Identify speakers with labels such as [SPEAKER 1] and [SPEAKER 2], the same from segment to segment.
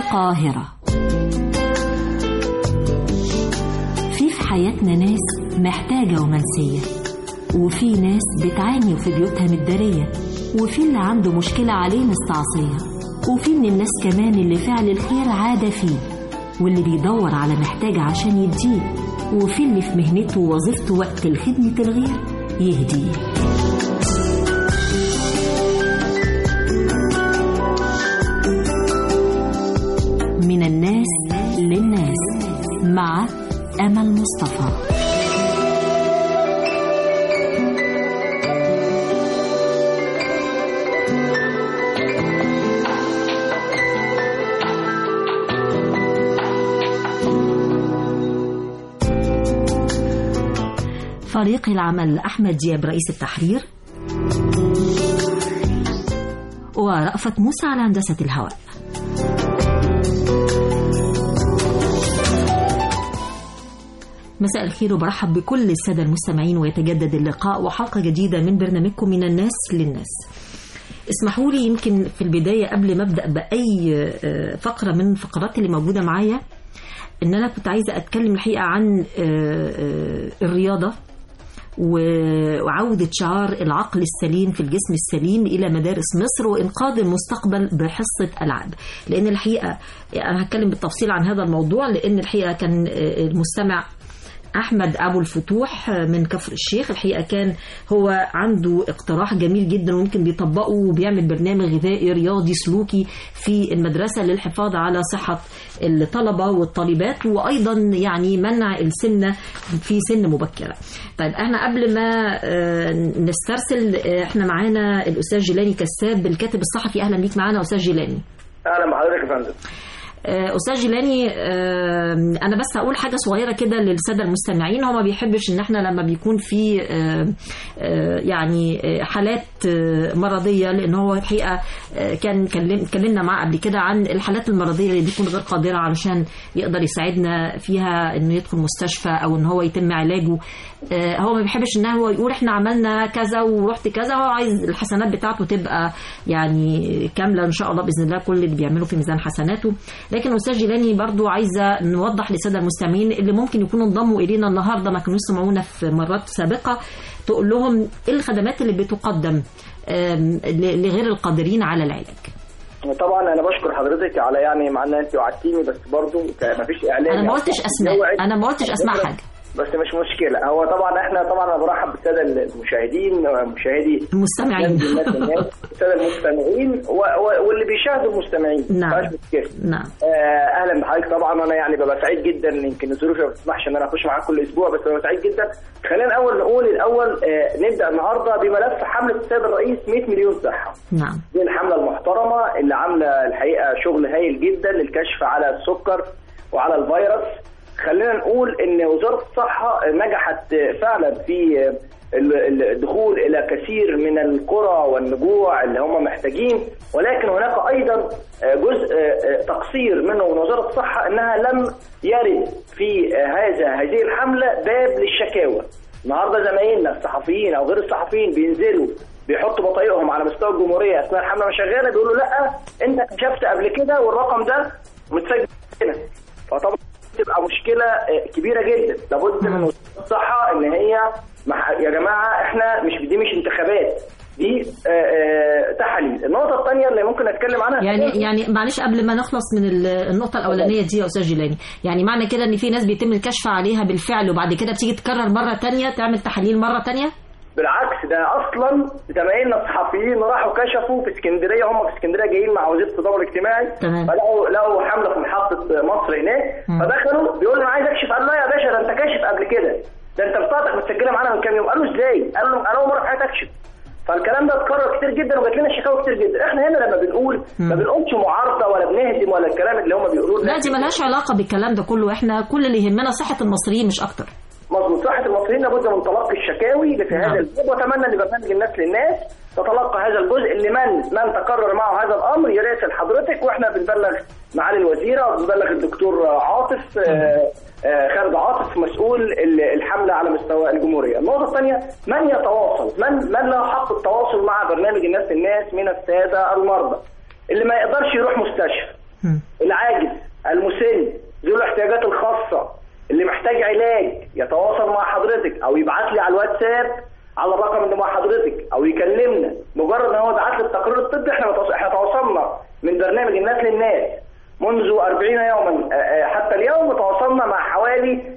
[SPEAKER 1] القاهرة في في حياتنا ناس محتاجة ومنسية وفي ناس بتعاني وفي بيوتها متدارية وفي اللي عنده مشكلة عليه مستعصية وفي من الناس كمان اللي فعل الخير عادة فيه واللي بيدور على محتاج عشان يديه وفي اللي في مهنته ووظيفته وقت الخدمة الغير يهديه من الناس للناس مع أمل مصطفى فريق العمل أحمد دياب رئيس التحرير ورأفت موسى على هندسة الهواء مساء الخير وبرحب بكل السادة المستمعين ويتجدد اللقاء وحلقة جديدة من برنامجكم من الناس للناس اسمحوا لي يمكن في البداية قبل ما أبدأ بأي فقرة من الفقرات اللي موجودة معايا إن أنا كنت عايزة أتكلم الحقيقة عن الرياضة وعودة شعار العقل السليم في الجسم السليم إلى مدارس مصر وإنقاذ المستقبل بحصة ألعاب لأن الحقيقة أنا هتكلم بالتفصيل عن هذا الموضوع لأن الحقيقة كان المستمع احمد ابو الفتوح من كفر الشيخ الحقيقه كان هو عنده اقتراح جميل جدا ويمكن بيطبقه وبيعمل برنامج غذائي رياضي سلوكي في المدرسه للحفاظ على صحه الطلبه والطالبات وايضا يعني منع السمنه في سن مبكره. طيب احنا قبل ما نسترسل احنا معانا الاستاذ جيلاني كساب الكاتب الصحفي اهلا بيك معانا استاذ جيلاني.
[SPEAKER 2] اهلا بحضرتك يا فندم.
[SPEAKER 1] استاذ جيلاني انا بس هقول حاجه صغيره كده للساده المستمعين هو ما بيحبش ان احنا لما بيكون في يعني حالات مرضيه لان هو الحقيقه كان اتكلمنا معاه قبل كده عن الحالات المرضيه اللي بيكون غير قادره علشان يقدر يساعدنا فيها انه يدخل مستشفى او ان هو يتم علاجه هو ما بيحبش ان هو يقول احنا عملنا كذا ورحت كذا هو عايز الحسنات بتاعته تبقى يعني كامله ان شاء الله باذن الله كل اللي بيعمله في ميزان حسناته لكن استاذ جيلاني برضو عايزه نوضح للساده المستمعين اللي ممكن يكونوا انضموا الينا النهارده ما كانوش سمعونا في مرات سابقه تقول لهم ايه الخدمات اللي بتقدم لغير القادرين على العلاج
[SPEAKER 2] طبعا انا بشكر حضرتك على يعني مع ان انت وعدتيني بس برضو ما فيش اعلان
[SPEAKER 1] انا ما قلتش اسماء انا ما قلتش اسماء حاجه
[SPEAKER 2] بس مش مشكلة هو طبعا احنا طبعا انا برحب بالسادة المشاهدين مشاهدي
[SPEAKER 1] المستمعين
[SPEAKER 2] السادة المستمعين واللي بيشاهدوا المستمعين
[SPEAKER 1] نعم
[SPEAKER 2] مش مشكلة
[SPEAKER 1] نعم
[SPEAKER 2] آه اهلا بحضرتك طبعا انا يعني ببقى سعيد جدا يمكن ظروفي ما بتسمحش ان انا اخش معاك كل اسبوع بس ببقى سعيد جدا خلينا الاول نقول الاول آه نبدا النهارده بملف حمله السيد الرئيس 100 مليون صحه
[SPEAKER 1] نعم
[SPEAKER 2] دي الحمله المحترمه اللي عامله الحقيقه شغل هايل جدا للكشف على السكر وعلى الفيروس خلينا نقول ان وزاره الصحه نجحت فعلا في الدخول الى كثير من القرى والنجوع اللي هم محتاجين ولكن هناك ايضا جزء تقصير منه من وزاره الصحه انها لم يرد في هذا هذه الحمله باب للشكاوى النهارده زمايلنا الصحفيين او غير الصحفيين بينزلوا بيحطوا بطايقهم على مستوى الجمهوريه اثناء الحمله ما شغاله بيقولوا لا انت كشفت قبل كده والرقم ده متسجل هنا فطبعا تبقى مشكله كبيره جدا لابد من وزاره الصحه ان هي يا جماعه احنا مش دي مش انتخابات دي تحاليل النقطه الثانيه اللي ممكن اتكلم عنها
[SPEAKER 1] يعني يعني معلش قبل ما نخلص من النقطه الاولانيه دي يا استاذ جيلاني يعني معنى كده ان في ناس بيتم الكشف عليها بالفعل وبعد كده بتيجي تكرر مره ثانيه تعمل تحاليل مره ثانيه
[SPEAKER 2] بالعكس ده اصلا زمايلنا الصحفيين راحوا كشفوا في اسكندريه هم في اسكندريه جايين مع وزير التضامن الاجتماعي
[SPEAKER 1] تمام
[SPEAKER 2] فلقوا لقوا حمله في محطه مصر هناك فدخلوا بيقول انا عايز اكشف قال لا يا باشا ده انت كاشف قبل كده ده انت بطاقتك متسجله معانا من كام يوم قالوا ازاي؟ قال له انا اول مره في حياتي اكشف فالكلام ده اتكرر كتير جدا وجات لنا شكاوى كتير جدا احنا هنا لما بنقول ما بنقولش معارضه ولا بنهدم ولا الكلام اللي هم بيقولوه
[SPEAKER 1] لا دي ملهاش علاقه بالكلام ده كله احنا كل اللي يهمنا صحه المصريين مش اكتر
[SPEAKER 2] مظبوط صحه المصريين لابد من تلقي الشكاوي اللي في
[SPEAKER 1] نعم.
[SPEAKER 2] هذا الباب واتمنى ان برنامج الناس للناس تتلقى هذا الجزء اللي من من تكرر معه هذا الامر يراسل حضرتك واحنا بنبلغ معالي الوزيره وبنبلغ الدكتور عاطف آه، آه، خالد عاطف مسؤول ال- الحمله على مستوى الجمهوريه. النقطه الثانيه من يتواصل؟ من من له حق التواصل مع برنامج الناس للناس من الساده المرضى اللي ما يقدرش يروح مستشفى
[SPEAKER 1] مم.
[SPEAKER 2] العاجز واتساب على الرقم اللي مع حضرتك او يكلمنا مجرد ان هو بعت لي التقرير الطبي احنا متوص- احنا تواصلنا من برنامج الناس للناس منذ 40 يوما آه، آه، حتى اليوم تواصلنا مع حوالي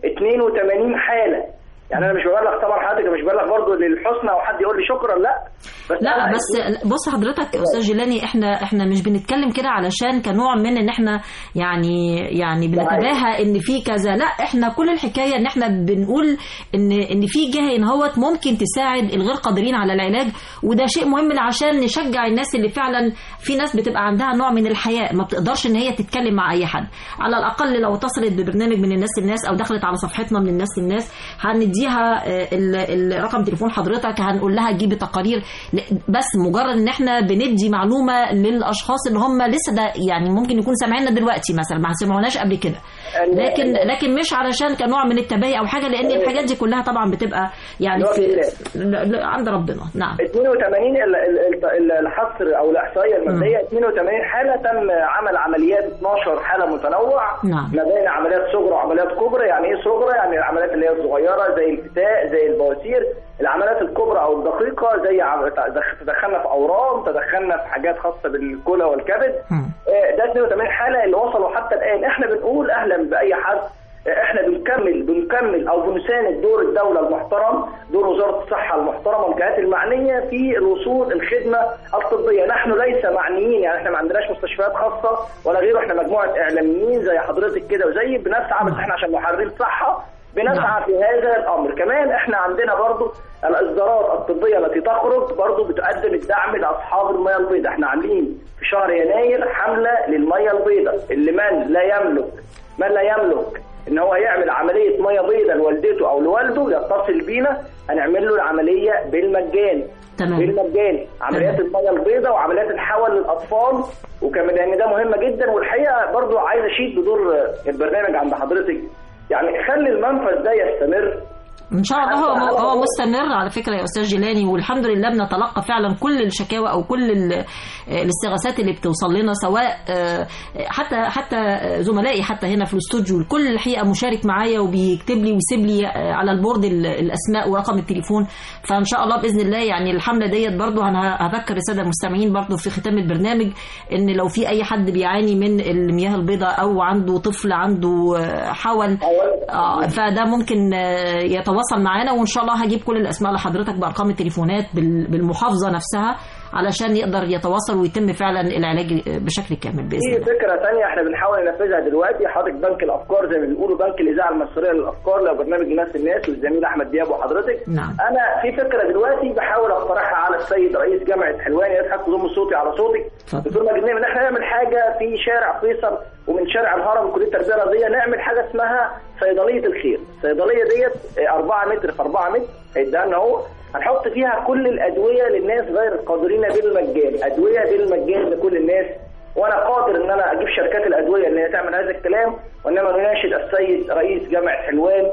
[SPEAKER 2] 82 حاله يعني انا مش ببلغ طبعا حضرتك مش ببلغ برضه للحسنى او حد يقول لي شكرا لا بس
[SPEAKER 1] لا
[SPEAKER 2] أنا-
[SPEAKER 1] بس بص حضرتك يا استاذ جيلاني احنا احنا مش بنتكلم كده علشان كنوع من ان احنا يعني يعني بنتباهى ان في كذا لا احنا كل الحكايه ان احنا بنقول ان ان في جهه ان هوت ممكن تساعد الغير قادرين على العلاج وده شيء مهم عشان نشجع الناس اللي فعلا في ناس بتبقى عندها نوع من الحياء ما بتقدرش ان هي تتكلم مع اي حد على الاقل لو اتصلت ببرنامج من الناس للناس او دخلت على صفحتنا من الناس للناس هنديها آه، ال- ال- رقم تليفون حضرتك هنقول لها جيبي تقارير ل- بس مجرد ان احنا بندي معلومه للاشخاص اللي هم لسه ده يعني ممكن يكون سامعيننا دلوقتي مثلا ما سمعوناش قبل كده لكن لكن مش علشان كنوع من التباهي او حاجه لان الحاجات دي كلها طبعا بتبقى يعني في لا- لا، عند ربنا نعم
[SPEAKER 2] 82 ال- ال- ال- الحصر او الاحصائيه المبدئيه 82 حاله تم عمل عمليات 12 حاله متنوع
[SPEAKER 1] نعم.
[SPEAKER 2] ما بين عمليات صغرى وعمليات كبرى يعني ايه صغرى يعني العمليات اللي هي الصغيره زي الفتاء زي البواسير العمليات الكبرى او الدقيقه زي عم- تدخ- تدخلنا في اورام تدخلنا في حاجات خاصه بالكلى والكبد
[SPEAKER 1] مم.
[SPEAKER 2] آه، ده 82 حاله اللي وصلوا حتى الان احنا بنقول اهلا باي حد آه، احنا بنكمل بنكمل او بنساند دور الدوله المحترم دور وزاره الصحه المحترمه والجهات المعنيه في الوصول الخدمه الطبيه نحن ليس معنيين يعني احنا ما عندناش مستشفيات خاصه ولا غيره احنا مجموعه اعلاميين زي حضرتك كده وزي بنسعى بس احنا عشان محررين صحه بنسعى في هذا الامر كمان احنا عندنا برضو الاصدارات الطبيه التي تخرج برضو بتقدم الدعم لاصحاب المياه البيضاء احنا عاملين في شهر يناير حمله للمياه البيضاء اللي من لا يملك من لا يملك ان هو يعمل عمليه ميه بيضاء لوالدته او لوالده يتصل بينا هنعمل له العمليه بالمجان
[SPEAKER 1] تمام.
[SPEAKER 2] بالمجان عمليات
[SPEAKER 1] تمام.
[SPEAKER 2] الميه البيضاء وعمليات الحول للاطفال وكمان لان ده مهمه جدا والحقيقه برضو عايز اشيد بدور البرنامج عند حضرتك يعني خلي المنفذ ده يستمر
[SPEAKER 1] ان شاء الله هو
[SPEAKER 2] حتى على-
[SPEAKER 1] هو مستمر على فكره يا استاذ جيلاني والحمد لله بنتلقى فعلا كل الشكاوى او كل ال- الاستغاثات اللي بتوصل لنا سواء آه، حتى حتى زملائي حتى هنا في الاستوديو الكل الحقيقه مشارك معايا وبيكتب لي ويسيب لي آه، على البورد ال- الاسماء ورقم التليفون فان شاء الله باذن الله يعني الحمله ديت برضو انا هذكر الساده المستمعين برضو في ختام البرنامج ان لو في اي حد بيعاني من المياه البيضاء او عنده طفل عنده آه، حول اه فده ممكن آه، يتواصل معانا وان شاء الله هجيب كل الاسماء لحضرتك بارقام التليفونات بال- بالمحافظه نفسها علشان يقدر يتواصل ويتم فعلا العلاج بشكل كامل باذن
[SPEAKER 2] في
[SPEAKER 1] الله
[SPEAKER 2] فكره ثانيه احنا بنحاول ننفذها دلوقتي حاطط بنك الافكار زي ما بيقولوا بنك الاذاعه المصريه للافكار لو برنامج الناس الناس والزميل احمد دياب وحضرتك
[SPEAKER 1] نعم.
[SPEAKER 2] انا في فكره دلوقتي بحاول اقترحها على السيد رئيس جامعه حلوان يضحك ضم صوتي على صوتك
[SPEAKER 1] اتفضل.
[SPEAKER 2] دكتور مجدي ان احنا نعمل حاجه في شارع فيصل ومن شارع الهرم كليه التربيه الرياضيه نعمل حاجه اسمها صيدليه الخير الصيدليه ديت 4 متر في 4 متر هيديها لنا اهو هنحط فيها كل الادويه للناس غير القادرين بالمجان ادويه بالمجان لكل الناس وانا قادر ان انا اجيب شركات الادويه اللي هي تعمل هذا الكلام وانما نناشد السيد رئيس جامعه حلوان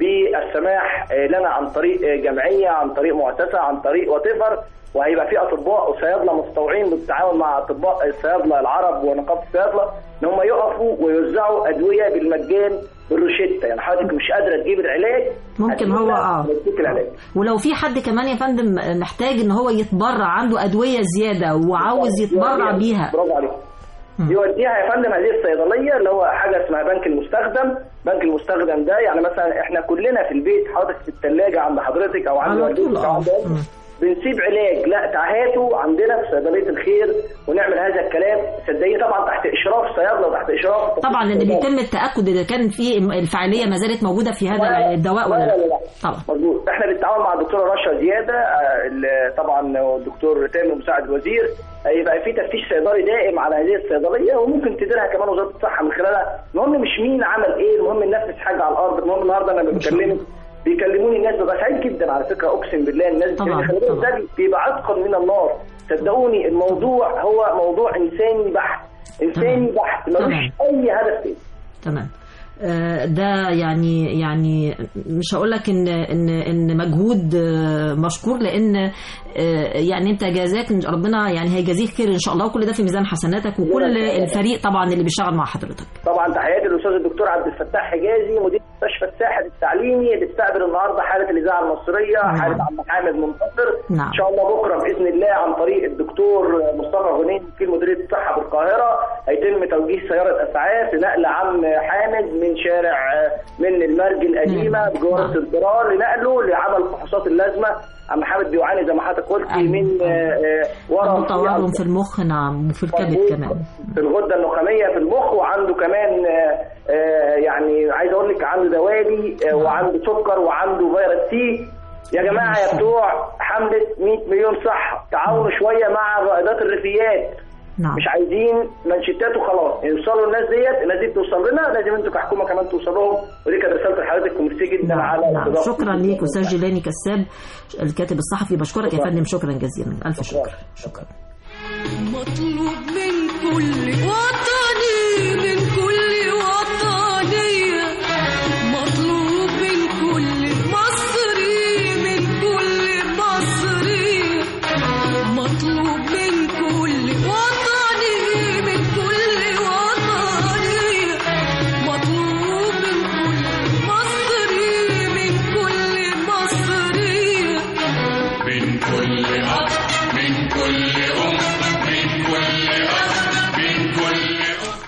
[SPEAKER 2] بالسماح آه، لنا عن طريق آه، جمعيه عن طريق مؤسسه عن طريق واتيفر وهيبقى في اطباء وصيادله متطوعين بالتعاون مع اطباء الصيادله العرب ونقابه الصيادله ان هم يقفوا ويوزعوا ادويه بالمجان بالروشته يعني حضرتك مش قادره تجيب العلاج
[SPEAKER 1] ممكن هو اه
[SPEAKER 2] هتديك العلاج
[SPEAKER 1] ولو في حد كمان يا فندم محتاج ان هو يتبرع عنده ادويه زياده وعاوز يتبرع بيها
[SPEAKER 2] برافو عليك يوديها يا فندم هذه الصيدليه اللي هو حاجه اسمها بنك المستخدم بنك المستخدم ده يعني مثلا احنا كلنا في البيت حضرتك في الثلاجه عند حضرتك او عند
[SPEAKER 1] على طول،
[SPEAKER 2] والدتك او
[SPEAKER 1] آه.
[SPEAKER 2] عند والدك،
[SPEAKER 1] مم.
[SPEAKER 2] بنسيب علاج لا تعهاتوا عندنا في صيدليه الخير ونعمل هذا الكلام صدقني طبعا تحت اشراف صيادله وتحت اشراف
[SPEAKER 1] طبعا لان بيتم التاكد اذا كان في الفعاليه ما زالت موجوده في هذا الدواء ولا
[SPEAKER 2] لا لا
[SPEAKER 1] لا
[SPEAKER 2] لا
[SPEAKER 1] طبعا
[SPEAKER 2] مظبوط احنا بالتعاون مع الدكتوره رشا زياده آه، اللي طبعا الدكتور تامر مساعد الوزير هيبقى في تفتيش صيدلي دائم على هذه الصيدليه وممكن تديرها كمان وزاره الصحه من خلالها المهم مش مين عمل ايه المهم ننفذ حاجه على الارض المهم النهارده انا بكلمك بيكلموني الناس ببقى سعيد جدا على فكره اقسم بالله الناس
[SPEAKER 1] طبعاً،
[SPEAKER 2] بتكلمني. خلي بالك
[SPEAKER 1] طبعاً.
[SPEAKER 2] ده بيبقى عتقا من النار صدقوني الموضوع هو موضوع انساني بحت انساني
[SPEAKER 1] تمام.
[SPEAKER 2] بحت ملوش
[SPEAKER 1] تمام.
[SPEAKER 2] اي هدف تاني
[SPEAKER 1] تمام آه، ده يعني يعني مش هقول لك ان ان ان مجهود آه، مشكور لان آه، يعني انت جزاك ربنا يعني هيجازيك خير ان شاء الله وكل ده في ميزان حسناتك وكل الفريق طبعا اللي بيشتغل مع حضرتك
[SPEAKER 2] طبعا تحياتي للاستاذ الدكتور عبد الفتاح حجازي مدير مستشفى الساحل التعليمي اللي استقبل النهارده حاله الاذاعه المصريه
[SPEAKER 1] نعم.
[SPEAKER 2] حاله عم حامد منتصر
[SPEAKER 1] نعم.
[SPEAKER 2] ان شاء الله بكره باذن الله عن طريق الدكتور مصطفى غنيم في مديريه الصحه بالقاهره هيتم توجيه سياره اسعاف لنقل عم حامد من شارع من المرج القديمه
[SPEAKER 1] نعم.
[SPEAKER 2] بجوار
[SPEAKER 1] نعم.
[SPEAKER 2] السنترال لنقله لعمل الفحوصات اللازمه عم حامد بيعاني زي ما حضرتك قلت
[SPEAKER 1] أيوة.
[SPEAKER 2] من آه، آه، ورم في
[SPEAKER 1] تورم في المخ نعم وفي الكبد
[SPEAKER 2] مظبوط.
[SPEAKER 1] كمان
[SPEAKER 2] في الغده النخاميه في المخ وعنده كمان آه، آه، يعني عايز اقول لك عنده دوالي آه، وعنده سكر وعنده فيروس سي يا جماعه يا بتوع حمله 100 مليون صح تعاونوا شويه مع رائدات الريفيات
[SPEAKER 1] نعم
[SPEAKER 2] مش عايزين منشتات وخلاص يوصلوا الناس ديت الناس دي بتوصل لنا لازم انتوا كحكومه كمان توصلوهم ودي كانت رساله لحضرتك ميرسي جدا على
[SPEAKER 1] نعم.
[SPEAKER 2] الاستضافة.
[SPEAKER 1] شكرا ليك استاذ جيلاني كساب الكاتب الصحفي بشكرك يا فندم شكرا جزيلا الف شكر شكرا
[SPEAKER 3] مطلوب من كل وطني من كل وطنية مطلوب من كل مصري من كل مصري مطلوب من كل وطني من كل وطنية مطلوب من كل مصري من كل مصرية
[SPEAKER 4] من كل أب من كل أم من كل أب من كل أم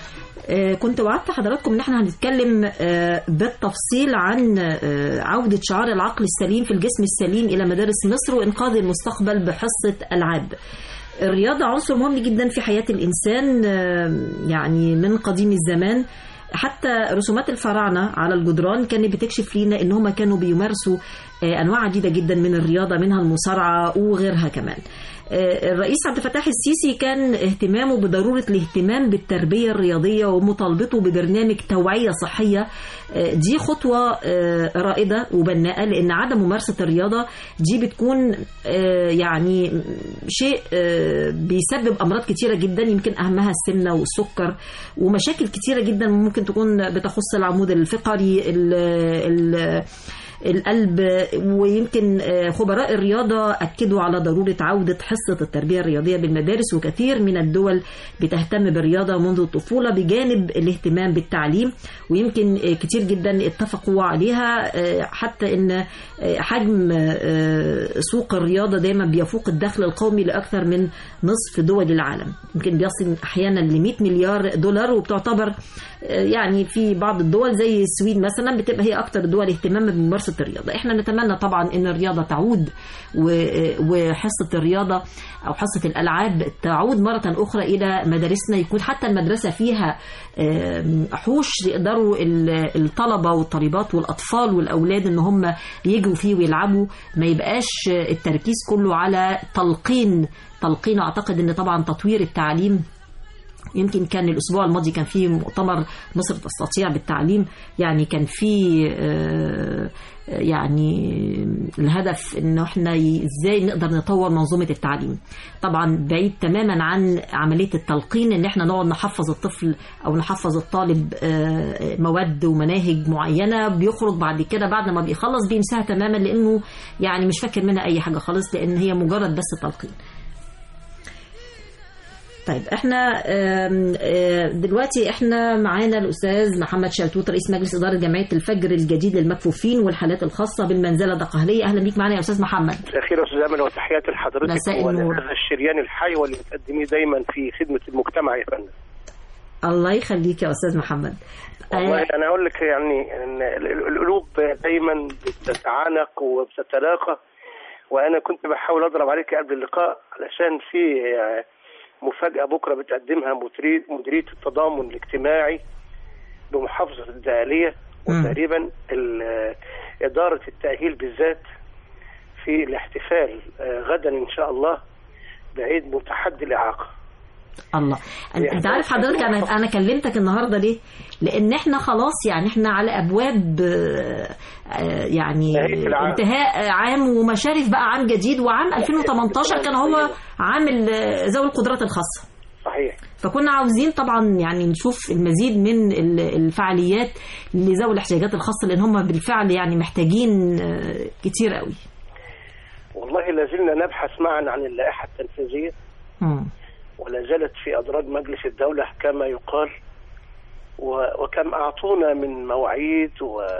[SPEAKER 1] آه، كنت وعدت حضراتكم ان احنا هنتكلم آه، بالتفصيل عن آه، عودة شعار العقل السليم في الجسم السليم إلى مدارس مصر وإنقاذ المستقبل بحصة ألعاب الرياضة عنصر مهم جدا في حياة الإنسان آه، يعني من قديم الزمان حتى رسومات الفراعنة على الجدران كانت بتكشف لينا ان هم كانوا بيمارسوا آه، انواع عديدة جدا من الرياضة منها المصارعة وغيرها كمان آه، الرئيس عبد الفتاح السيسي كان اهتمامه بضرورة الاهتمام بالتربية الرياضية ومطالبته ببرنامج توعية صحية آه، دي خطوة آه، رائدة وبناءة لأن عدم ممارسة الرياضة دي بتكون آه، يعني شيء آه، بيسبب أمراض كتيرة جدا يمكن أهمها السمنة والسكر ومشاكل كتيرة جدا ممكن تكون بتخص العمود الفقري ال ال القلب ويمكن آه، خبراء الرياضة أكدوا على ضرورة عودة حصة التربية الرياضية بالمدارس وكثير من الدول بتهتم بالرياضة منذ الطفولة بجانب الاهتمام بالتعليم ويمكن آه، كتير جدا اتفقوا عليها آه، حتى ان آه، حجم آه، سوق الرياضة دايما بيفوق الدخل القومي لأكثر من نصف دول العالم يمكن بيصل أحيانا ل 100 مليار دولار وبتعتبر آه، يعني في بعض الدول زي السويد مثلا بتبقى هي أكثر الدول اهتماما بممارسة الرياضة احنا نتمنى طبعا ان الرياضة تعود و- وحصة الرياضة أو حصة الألعاب تعود مرة أخرى إلى مدارسنا يكون حتى المدرسة فيها آم، حوش يقدروا ال- الطلبة والطالبات والأطفال والأولاد إن هم يجوا فيه ويلعبوا ما يبقاش التركيز كله على تلقين تلقين أعتقد إن طبعا تطوير التعليم يمكن كان الاسبوع الماضي كان في مؤتمر مصر تستطيع بالتعليم يعني كان في آه، يعني الهدف انه احنا ي- ازاي نقدر نطور منظومه التعليم طبعا بعيد تماما عن عمليه التلقين ان احنا نقعد نحفظ الطفل او نحفظ الطالب آه، مواد ومناهج معينه بيخرج بعد كده بعد ما بيخلص بينساها تماما لانه يعني مش فاكر منها اي حاجه خالص لان هي مجرد بس تلقين طيب احنا آم، آم، دلوقتي احنا معانا الاستاذ محمد شلتوت رئيس مجلس اداره جمعيه الفجر الجديد للمكفوفين والحالات الخاصه بالمنزله الدقهليه اهلا بيك معانا يا استاذ محمد
[SPEAKER 5] مساء الخير يا استاذ امل وتحياتي لحضرتك
[SPEAKER 1] مساء النور.
[SPEAKER 5] ولهذا الشريان الحي واللي بتقدميه دايما في خدمه المجتمع يا فندم.
[SPEAKER 1] الله يخليك يا استاذ محمد
[SPEAKER 5] والله
[SPEAKER 1] آه،
[SPEAKER 5] انا اقول لك يعني ان ال- ال- القلوب دايما بتتعانق وبتتلاقى وانا كنت بحاول اضرب عليك قبل اللقاء علشان في آه، مفاجاه بكره بتقدمها مديريه مديريه التضامن الاجتماعي بمحافظه الدقهليه
[SPEAKER 1] مم.
[SPEAKER 5] وتقريبا ال- اداره التاهيل بالذات في الاحتفال آه، غدا ان شاء الله بعيد متحدي الاعاقه
[SPEAKER 1] الله أن- انت عارف حضرتك انا انا كلمتك النهارده ليه لان احنا خلاص يعني احنا على ابواب آه، آه، يعني
[SPEAKER 5] نهاية العام.
[SPEAKER 1] انتهاء عام ومشارف بقى عام جديد وعام 2018 كان هو عام ال- ذوي القدرات الخاصه
[SPEAKER 5] صحيح
[SPEAKER 1] فكنا عاوزين طبعا يعني نشوف المزيد من ال- الفعاليات لذوي الاحتياجات الخاصه لان هم بالفعل يعني محتاجين آه، كتير قوي
[SPEAKER 5] والله لازلنا نبحث معا عن اللائحة التنفيذية
[SPEAKER 1] مم.
[SPEAKER 5] ولا زالت في أدراج مجلس الدولة كما يقال و- وكم أعطونا من مواعيد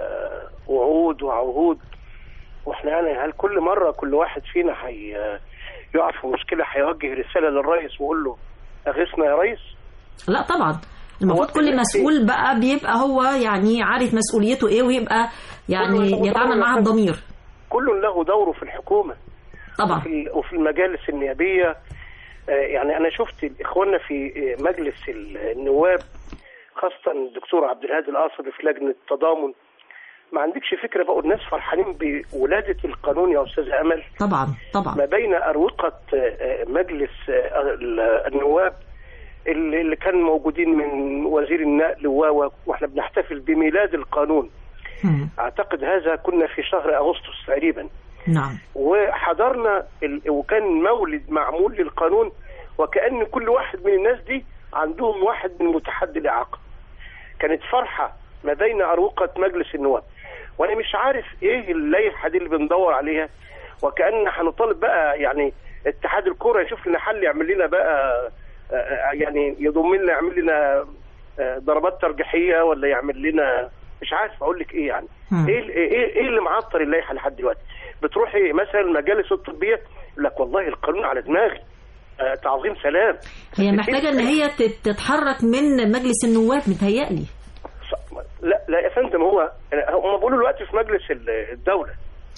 [SPEAKER 5] ووعود وعهود واحنا يعني هل كل مرة كل واحد فينا حي يقع في مشكلة هيوجه رسالة للرئيس ويقول له أغثنا يا ريس
[SPEAKER 1] لا طبعا المفروض
[SPEAKER 5] هو
[SPEAKER 1] كل
[SPEAKER 5] ال-
[SPEAKER 1] مسؤول بقى بيبقى هو يعني عارف مسؤوليته ايه ويبقى يعني
[SPEAKER 5] كله له
[SPEAKER 1] يتعامل
[SPEAKER 5] دور
[SPEAKER 1] معاها
[SPEAKER 5] يا فندم.
[SPEAKER 1] بضمير
[SPEAKER 5] كل له دوره في الحكومة
[SPEAKER 1] طبعا
[SPEAKER 5] وفي ال- وفي المجالس النيابيه آه، يعني انا شفت اخواننا في آه، مجلس ال- النواب خاصه الدكتور عبد الهادي القاصري في لجنه التضامن ما عندكش فكره بقوا الناس فرحانين بولاده القانون يا استاذ امل
[SPEAKER 1] طبعا طبعا
[SPEAKER 5] ما بين اروقه آه، آه، مجلس آه، ال- النواب اللي اللي كان موجودين من وزير النقل و واحنا بنحتفل بميلاد القانون
[SPEAKER 1] مم.
[SPEAKER 5] اعتقد هذا كنا في شهر اغسطس تقريبا
[SPEAKER 1] نعم
[SPEAKER 5] وحضرنا ال... وكان مولد معمول للقانون وكأن كل واحد من الناس دي عندهم واحد من متحدي الإعاقة كانت فرحة ما بين أروقة مجلس النواب وأنا مش عارف إيه اللائحة دي اللي بندور عليها وكأن هنطالب بقى يعني اتحاد الكرة يشوف لنا حل يعمل لنا بقى آه، آه، يعني يضم لنا يعمل لنا آه، ضربات ترجيحية ولا يعمل لنا مش عارف اقول لك ايه يعني
[SPEAKER 1] مم.
[SPEAKER 5] ايه ال- ايه ايه اللي معطل اللائحه لحد دلوقتي بتروحي مثلا المجالس الطبيه يقول لك والله القانون على دماغي آه تعظيم سلام
[SPEAKER 1] هي محتاجة ان هي تت- تتحرك من مجلس النواب متهيألي
[SPEAKER 5] ص- لا لا يا فندم هو هم بيقولوا دلوقتي في مجلس ال- الدوله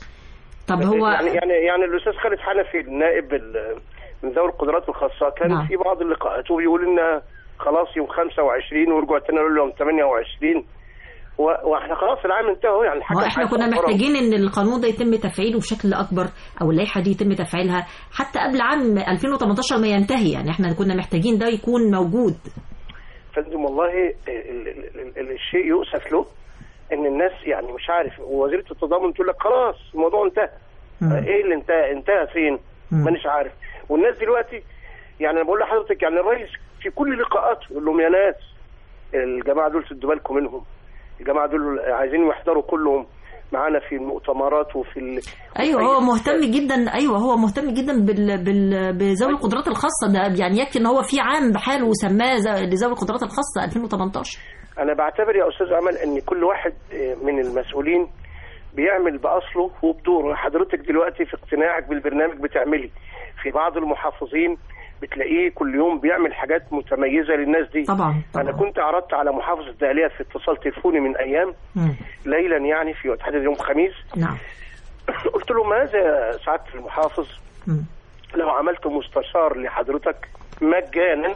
[SPEAKER 1] طب هو
[SPEAKER 5] يعني يعني يعني الاستاذ خالد حنفي النائب ال- من ذوي القدرات الخاصه كان
[SPEAKER 1] نعم.
[SPEAKER 5] في بعض اللقاءات وبيقول ان خلاص يوم 25 ورجعوا تاني قالوا يوم 28 و- واحنا خلاص العام انتهى أهو، يعني الحكم
[SPEAKER 1] ما احنا كنا
[SPEAKER 5] هيصدر قرار.
[SPEAKER 1] محتاجين ان القانون ده يتم تفعيله بشكل اكبر او اللائحه دي يتم تفعيلها حتى قبل عام 2018 ما ينتهي يعني احنا كنا محتاجين ده يكون موجود
[SPEAKER 5] فندم والله ال- ال- ال- ال- الشيء يؤسف له ان الناس يعني مش عارف وزيره التضامن تقول لك خلاص الموضوع انتهى
[SPEAKER 1] مم.
[SPEAKER 5] ايه اللي انتهى انتهى فين
[SPEAKER 1] مم.
[SPEAKER 5] مانيش عارف والناس دلوقتي يعني انا بقول لحضرتك يعني الرئيس في كل لقاءاته يقول لهم يا ناس الجماعه دول تدوا بالكم منهم الجماعه دول عايزين يحضروا كلهم معانا في المؤتمرات وفي ال...
[SPEAKER 1] ايوه هو مهتم جدا ايوه هو مهتم جدا بال... بال... بذوي القدرات الخاصه ده يعني يكفي ان هو في عام بحاله وسماه ز- لذوي القدرات الخاصه 2018
[SPEAKER 5] انا بعتبر يا استاذ امل ان كل واحد آه، من المسؤولين بيعمل باصله وبدوره حضرتك دلوقتي في اقتناعك بالبرنامج بتعملي في بعض المحافظين بتلاقيه كل يوم بيعمل حاجات متميزه للناس دي
[SPEAKER 1] طبعا
[SPEAKER 5] انا
[SPEAKER 1] طبعا
[SPEAKER 5] كنت عرضت على محافظ الدقهليه في اتصال تليفوني من ايام
[SPEAKER 1] مم.
[SPEAKER 5] ليلا يعني في تحديد يوم خميس
[SPEAKER 1] نعم
[SPEAKER 5] قلت له ماذا يا سعاده المحافظ
[SPEAKER 1] مم.
[SPEAKER 5] لو عملت مستشار لحضرتك مجانا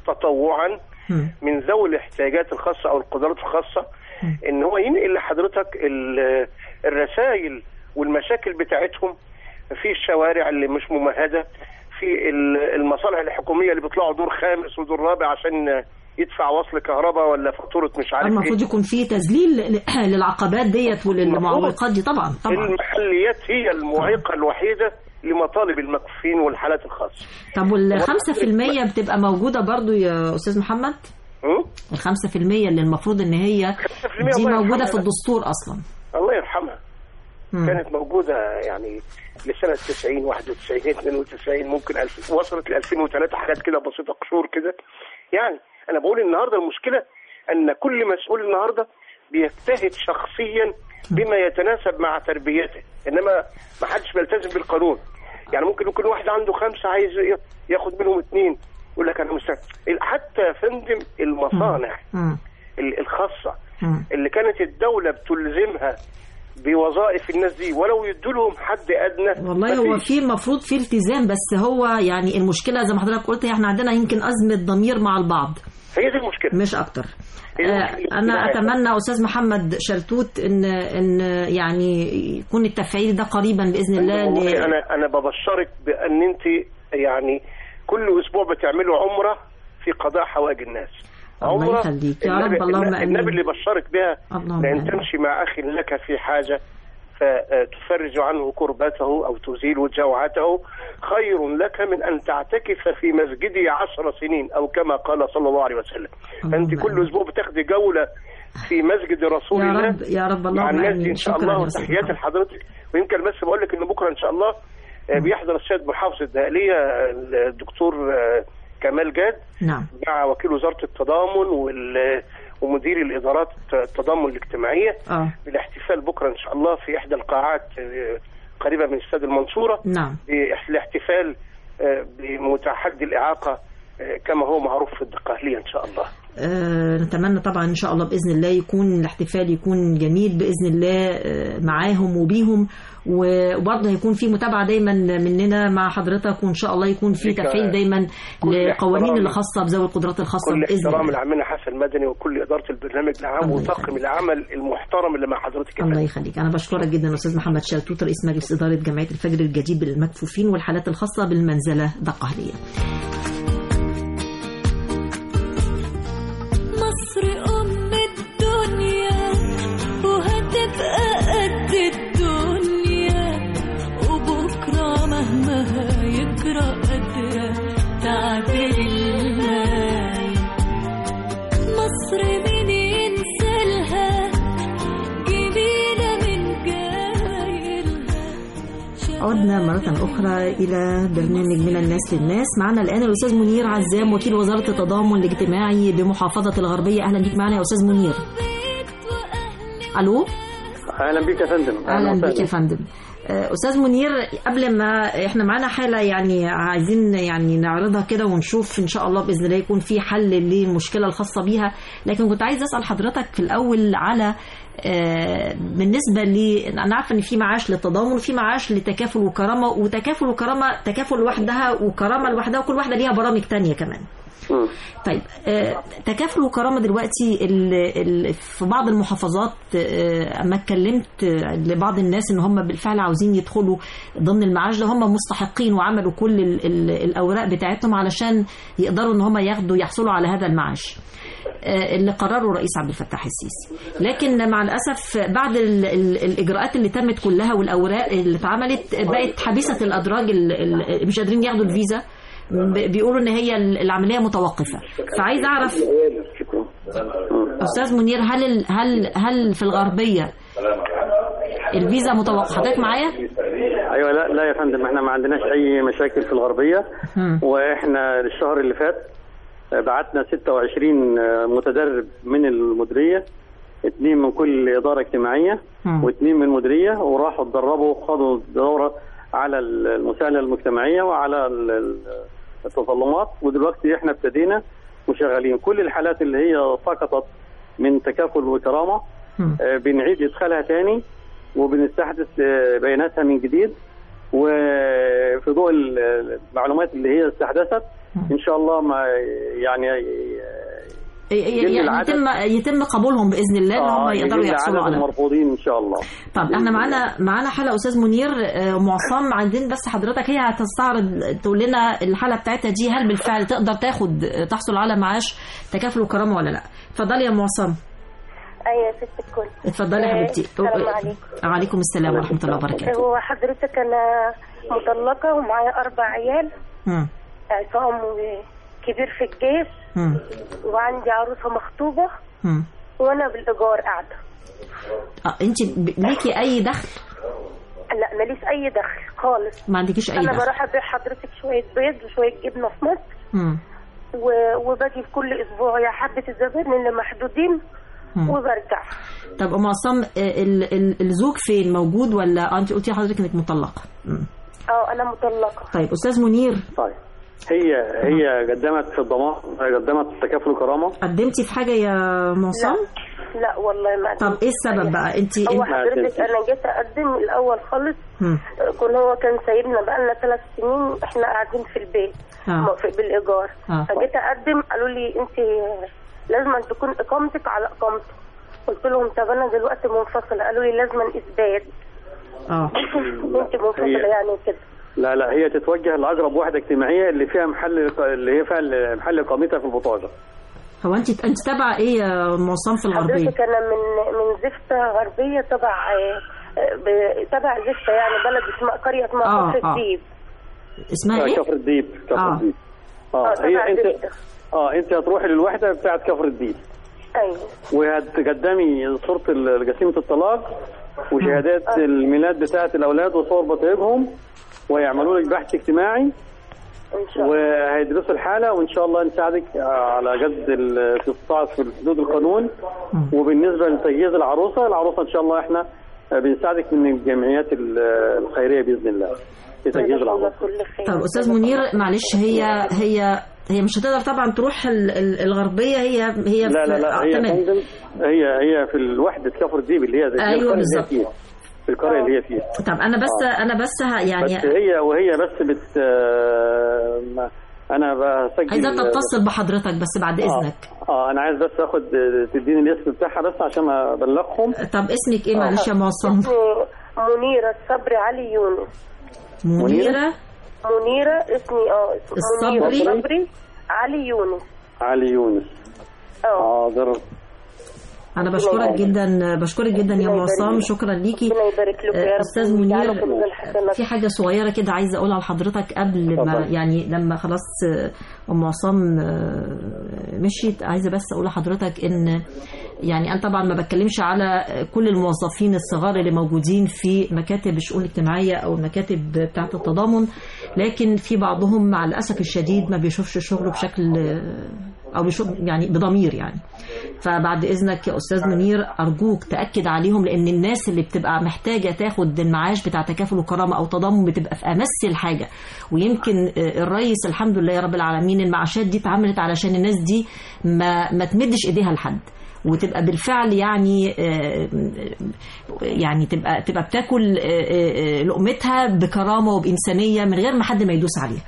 [SPEAKER 5] تطوعا
[SPEAKER 1] مم.
[SPEAKER 5] من ذوي الاحتياجات الخاصه او القدرات الخاصه ان هو ينقل لحضرتك ال- الرسائل والمشاكل بتاعتهم في الشوارع اللي مش ممهده في ال- المصالح الحكوميه اللي بيطلعوا دور خامس ودور رابع عشان يدفع وصل كهرباء ولا فاتوره مش عارف
[SPEAKER 1] المفروض
[SPEAKER 5] ايه
[SPEAKER 1] يكون في تذليل ل- للعقبات ديت وللمعوقات دي طبعا طبعا
[SPEAKER 5] المحليات هي المعيقه الوحيده لمطالب المكفوفين والحالات الخاصه
[SPEAKER 1] طب والخمسة في المية بتبقى موجودة برضو يا أستاذ محمد
[SPEAKER 5] م?
[SPEAKER 1] الخمسة في المية اللي المفروض إن هي
[SPEAKER 5] 5%
[SPEAKER 1] دي
[SPEAKER 5] الله
[SPEAKER 1] موجودة
[SPEAKER 5] يرحمها.
[SPEAKER 1] في الدستور أصلا
[SPEAKER 5] الله يرحمها
[SPEAKER 1] مم.
[SPEAKER 5] كانت موجودة يعني لسنة 90 91 92 ممكن ألف وصلت ل 2003 حاجات كده بسيطة قشور كده يعني أنا بقول النهاردة المشكلة أن كل مسؤول النهاردة بيجتهد شخصيا بما يتناسب مع تربيته إنما ما حدش بيلتزم بالقانون يعني ممكن يكون واحد عنده خمسة عايز ي- ياخد منهم اثنين يقول لك أنا مستعد حتى يا فندم المصانع
[SPEAKER 1] مم.
[SPEAKER 5] ال- الخاصة
[SPEAKER 1] مم.
[SPEAKER 5] اللي كانت الدولة بتلزمها بوظائف الناس دي ولو يدوا لهم حد ادنى
[SPEAKER 1] والله هو
[SPEAKER 5] مفيش.
[SPEAKER 1] في المفروض في التزام بس هو يعني المشكلة زي ما حضرتك قلت احنا عندنا يمكن أزمة ضمير مع البعض
[SPEAKER 5] هي دي المشكلة
[SPEAKER 1] مش أكتر
[SPEAKER 5] هي دي
[SPEAKER 1] آه،
[SPEAKER 5] المشكلة.
[SPEAKER 1] أنا
[SPEAKER 5] معاك.
[SPEAKER 1] أتمنى أستاذ محمد شلتوت إن إن يعني يكون التفعيل ده قريبا بإذن الله
[SPEAKER 5] والله
[SPEAKER 1] ل-
[SPEAKER 5] انا انا ببشرك بان انت يعني كل اسبوع بتعملوا عمره في قضاء حوائج الناس
[SPEAKER 1] الله
[SPEAKER 5] عمرة
[SPEAKER 1] يخليك. يا رب،
[SPEAKER 5] النبي-
[SPEAKER 1] اللهم آمين.
[SPEAKER 5] النبي اللي بشرك بها
[SPEAKER 1] اللهم
[SPEAKER 5] لان
[SPEAKER 1] آمين.
[SPEAKER 5] تمشي مع اخ لك في حاجه فتفرج عنه كربته او تزيل جوعته خير لك من ان تعتكف في مسجدي عشر سنين او كما قال صلى الله عليه وسلم فانت
[SPEAKER 1] اللهم
[SPEAKER 5] كل
[SPEAKER 1] آمين.
[SPEAKER 5] اسبوع بتاخدي جوله في مسجد رسول
[SPEAKER 1] يا
[SPEAKER 5] الله
[SPEAKER 1] رب يا رب
[SPEAKER 5] مع
[SPEAKER 1] اللهم
[SPEAKER 5] الناس دي
[SPEAKER 1] آمين
[SPEAKER 5] ان شاء
[SPEAKER 1] شكرا
[SPEAKER 5] الله
[SPEAKER 1] يا أستاذ
[SPEAKER 5] وتحياتي
[SPEAKER 1] محمد.
[SPEAKER 5] لحضرتك ويمكن بس بقول لك ان بكره ان شاء الله آه، بيحضر السيد محافظ الدقهليه الدكتور آه، كمال جاد
[SPEAKER 1] نعم
[SPEAKER 5] مع وكيل وزاره التضامن وال- ومدير الادارات التضامن الاجتماعيه
[SPEAKER 1] اه
[SPEAKER 5] بالاحتفال بكره ان شاء الله في احدى القاعات آه، قريبه من استاد المنصوره
[SPEAKER 1] نعم
[SPEAKER 5] بالاحتفال آه، بمتحدي الاعاقه آه، كما هو معروف في الدقهليه ان شاء الله
[SPEAKER 1] آه، نتمنى طبعا ان شاء الله باذن الله يكون الاحتفال يكون جميل باذن الله آه، معاهم وبيهم و- وبرضه هيكون في متابعه دايما مننا مع حضرتك وان شاء الله يكون في
[SPEAKER 5] ليك
[SPEAKER 1] تفعيل دايما
[SPEAKER 5] كل
[SPEAKER 1] لقوانين
[SPEAKER 5] احترام.
[SPEAKER 1] اللي خاصه بذوي القدرات الخاصه
[SPEAKER 5] كل
[SPEAKER 1] باذن
[SPEAKER 5] احترام
[SPEAKER 1] الله
[SPEAKER 5] لعمنا حسن مدني وكل اداره البرنامج العام
[SPEAKER 1] الله
[SPEAKER 5] وطاقم
[SPEAKER 1] يخليك.
[SPEAKER 5] العمل المحترم اللي مع حضرتك يا
[SPEAKER 1] الله
[SPEAKER 5] فندم.
[SPEAKER 1] يخليك انا بشكرك جدا استاذ محمد شلتوت رئيس مجلس اداره جمعيه الفجر الجديد للمكفوفين والحالات الخاصه بالمنزله دقهليه
[SPEAKER 3] مصر أم الدنيا وهتبقى قد الدنيا وبكرة مهما هيجرى قادرة تعدل الماي مصر مين ينسالها جميلة من جايلها
[SPEAKER 1] عدنا مرة أخرى إلى برنامج من الناس للناس معنا الآن الأستاذ منير عزام وكيل وزارة التضامن الاجتماعي بمحافظة الغربية أهلا بيك معنا يا أستاذ منير ألو
[SPEAKER 6] اهلا بك يا فندم
[SPEAKER 1] أهلا
[SPEAKER 6] وسهلا.
[SPEAKER 1] بيك يا فندم آه، أستاذ منير قبل ما إحنا معانا حالة يعني عايزين يعني نعرضها كده ونشوف إن شاء الله بإذن الله يكون في حل للمشكلة الخاصة بيها لكن كنت عايز أسأل حضرتك في الأول على آه، بالنسبة ل أنا عارفة إن في معاش للتضامن وفي معاش لتكافل وكرامة وتكافل وكرامة تكافل لوحدها وكرامة لوحدها وكل واحدة ليها برامج تانية كمان
[SPEAKER 6] مم.
[SPEAKER 1] طيب آه، تكافل وكرامه دلوقتي ال ال في بعض المحافظات آه، اما اتكلمت آه، لبعض الناس ان هم بالفعل عاوزين يدخلوا ضمن المعاش ده هم مستحقين وعملوا كل ال ال الاوراق بتاعتهم علشان يقدروا ان هم ياخدوا يحصلوا على هذا المعاش آه، اللي قرره الرئيس عبد الفتاح السيسي لكن مع الاسف بعد ال ال الاجراءات اللي تمت كلها والاوراق اللي اتعملت بقت حبيسه الادراج ال- ال- مش قادرين ياخدوا الفيزا ب- بيقولوا ان هي ال- العمليه متوقفه فعايز اعرف
[SPEAKER 6] شكرا
[SPEAKER 1] استاذ منير هل ال- هل هل في الغربيه الفيزا متوقفه حضرتك معايا
[SPEAKER 6] ايوه لا لا يا فندم احنا ما عندناش اي مشاكل في الغربيه
[SPEAKER 1] مم.
[SPEAKER 6] واحنا الشهر اللي فات بعتنا 26 متدرب من المديريه اثنين من كل اداره اجتماعيه
[SPEAKER 1] مم.
[SPEAKER 6] واثنين من المديريه وراحوا اتدربوا خدوا دوره على المساءله المجتمعيه وعلى ال- ال- التظلمات ودلوقتي احنا ابتدينا وشغالين كل الحالات اللي هي سقطت من تكافل وكرامه
[SPEAKER 1] مم.
[SPEAKER 6] آه، بنعيد ادخالها تاني وبنستحدث آه، بياناتها من جديد وفي ضوء ال- المعلومات اللي هي استحدثت ان شاء الله ما يعني آه،
[SPEAKER 1] ي- ي-
[SPEAKER 6] يقل
[SPEAKER 1] يعني
[SPEAKER 6] العدد.
[SPEAKER 1] يتم يتم قبولهم باذن الله ان هم
[SPEAKER 6] آه،
[SPEAKER 1] يقدروا
[SPEAKER 6] يقل
[SPEAKER 1] يحصلوا
[SPEAKER 6] عدد
[SPEAKER 1] على
[SPEAKER 6] المرفوضين ان شاء الله
[SPEAKER 1] طب احنا معانا معانا حاله استاذ منير آه، معصم عايزين بس حضرتك هي هتستعرض تقول لنا الحاله بتاعتها دي هل بالفعل تقدر تاخد تحصل على معاش تكافل وكرامه ولا لا اتفضلي يا معصم
[SPEAKER 7] ايوه يا ست الكل
[SPEAKER 1] اتفضلي يا
[SPEAKER 7] آه،
[SPEAKER 1] حبيبتي
[SPEAKER 7] السلام عليكم
[SPEAKER 1] وعليكم السلام ورحمه الله وبركاته
[SPEAKER 7] هو حضرتك انا مطلقه ومعايا اربع عيال
[SPEAKER 1] مم.
[SPEAKER 7] عصام كبير في الجيش
[SPEAKER 1] مم.
[SPEAKER 7] وعندي عروسه مخطوبه
[SPEAKER 1] مم.
[SPEAKER 7] وانا بالايجار قاعده
[SPEAKER 1] اه انت ب- ليكي اي دخل
[SPEAKER 7] لا ماليش اي دخل خالص
[SPEAKER 1] ما عندكيش اي
[SPEAKER 7] انا
[SPEAKER 1] دخل
[SPEAKER 7] بروح ابيع حضرتك شويه بيض وشويه جبنه في مصر
[SPEAKER 1] مم.
[SPEAKER 7] و- وباجي في كل اسبوع يا حبه الزبائن اللي محدودين
[SPEAKER 1] مم.
[SPEAKER 7] وبرجع
[SPEAKER 1] طب ام عصام آه، ال- ال- الزوج فين موجود ولا آه، انت قلتي حضرتك انك مطلقه مم.
[SPEAKER 7] اه انا مطلقه
[SPEAKER 1] طيب استاذ منير
[SPEAKER 6] طيب هي هي قدمت في الضمان قدمت تكافل وكرامه
[SPEAKER 1] قدمتي في حاجه يا معصم
[SPEAKER 7] لا والله ما
[SPEAKER 1] طب ايه السبب بقى انت
[SPEAKER 7] هو
[SPEAKER 1] انت
[SPEAKER 7] حضرتك انا جيت اقدم الاول خالص
[SPEAKER 1] مم.
[SPEAKER 7] كان هو كان سايبنا بقالنا ثلاث سنين احنا قاعدين في البيت
[SPEAKER 1] آه.
[SPEAKER 7] في بالايجار
[SPEAKER 1] آه.
[SPEAKER 7] فجيت اقدم قالوا لي انت لازم أن تكون اقامتك على اقامته قلت لهم طب انا دلوقتي منفصله قالوا لي لازم اثبات
[SPEAKER 1] اه
[SPEAKER 7] انت منفصله يعني كده
[SPEAKER 6] لا لا هي تتوجه لاقرب وحده اجتماعيه اللي فيها محل اللي هي فيها محل اقامتها في البطاقه
[SPEAKER 1] هو انت انت تابعه ايه يا معصم في الغربيه
[SPEAKER 7] حضرتك انا من من زفته غربيه تبع آه، ب- تبع زفته يعني بلد اسمها قريه اسمها
[SPEAKER 1] آه،
[SPEAKER 7] كفر
[SPEAKER 1] آه.
[SPEAKER 7] الديب
[SPEAKER 1] اسمها ايه
[SPEAKER 6] كفر الديب كفر
[SPEAKER 1] آه.
[SPEAKER 6] الديب اه
[SPEAKER 7] اه
[SPEAKER 6] هي
[SPEAKER 7] تبع
[SPEAKER 6] انت
[SPEAKER 7] زفته
[SPEAKER 6] اه انت هتروحي للوحده بتاعت كفر الديب
[SPEAKER 7] ايوه
[SPEAKER 6] وهتقدمي صوره ال- جسيمه الطلاق وشهادات الميلاد بتاعت الاولاد وصور بطايقهم ويعملوا لك بحث اجتماعي
[SPEAKER 7] ان شاء الله
[SPEAKER 6] وهيدرسوا الحاله وان شاء الله نساعدك على قد الاستطاعه في حدود القانون وبالنسبه لتجهيز العروسه العروسه ان شاء الله احنا بنساعدك من الجمعيات ال- الخيريه باذن الله في تجهيز
[SPEAKER 7] جزاك الله
[SPEAKER 6] العروسه
[SPEAKER 7] كل خير
[SPEAKER 1] طب استاذ منير معلش هي هي هي مش هتقدر طبعا تروح ال- ال- الغربيه هي هي
[SPEAKER 6] لا لا
[SPEAKER 1] في-
[SPEAKER 6] لا
[SPEAKER 1] آه،
[SPEAKER 6] هي يا
[SPEAKER 1] تمام
[SPEAKER 6] فندم هي هي في الوحده كفر الديب اللي هي زي
[SPEAKER 1] أيوة
[SPEAKER 6] القرية اللي هي
[SPEAKER 1] بالظبط.
[SPEAKER 6] فيها في القريه اللي هي فيها
[SPEAKER 1] طب انا بس انا بس ه- يعني
[SPEAKER 6] بس هي وهي بس بت آه، ما- انا بسجل
[SPEAKER 1] عايزه تتصل بحضرتك بس بعد اذنك
[SPEAKER 6] اه, آه انا عايز بس اخد تديني الاسم بتاعها بس عشان ابلغهم
[SPEAKER 1] طب اسمك ايه معلش يا معصم
[SPEAKER 7] اسمي منيرة الصبري علي يونس
[SPEAKER 1] منيره
[SPEAKER 7] منيرة اسمي اه اسمي منيرة
[SPEAKER 1] الصبري؟
[SPEAKER 7] الصبري علي يونس
[SPEAKER 6] علي يونس
[SPEAKER 7] اه
[SPEAKER 6] حاضر
[SPEAKER 1] انا بشكرك جدا بشكرك جدا يا معصم شكرا ليكي
[SPEAKER 7] ربنا يبارك لك يا رب
[SPEAKER 1] استاذ
[SPEAKER 7] ويجعله
[SPEAKER 1] منير
[SPEAKER 7] في ميزان حسناتك.
[SPEAKER 1] في حاجه صغيره كده عايزه اقولها لحضرتك قبل ما
[SPEAKER 6] اتفضل.
[SPEAKER 1] يعني لما خلاص آه، ام عصام آه، مشيت عايزه بس اقول لحضرتك ان يعني انا طبعا ما بتكلمش على كل الموظفين الصغار اللي موجودين في مكاتب الشؤون الاجتماعيه او المكاتب بتاعه التضامن لكن في بعضهم مع الاسف الشديد ما بيشوفش شغله بشكل آه، او بيشوف يعني بضمير يعني فبعد اذنك يا استاذ منير ارجوك تاكد عليهم لان الناس اللي بتبقى محتاجه تاخد المعاش بتاع تكافل وكرامه او تضامن بتبقى في امس الحاجه ويمكن آه، الرئيس الحمد لله يا رب العالمين المعاشات دي اتعملت علشان الناس دي ما ما تمدش ايديها لحد وتبقى بالفعل يعني آه، يعني تبقى تبقى بتاكل آه، آه، لقمتها بكرامه وبانسانيه من غير ما حد ما يدوس عليها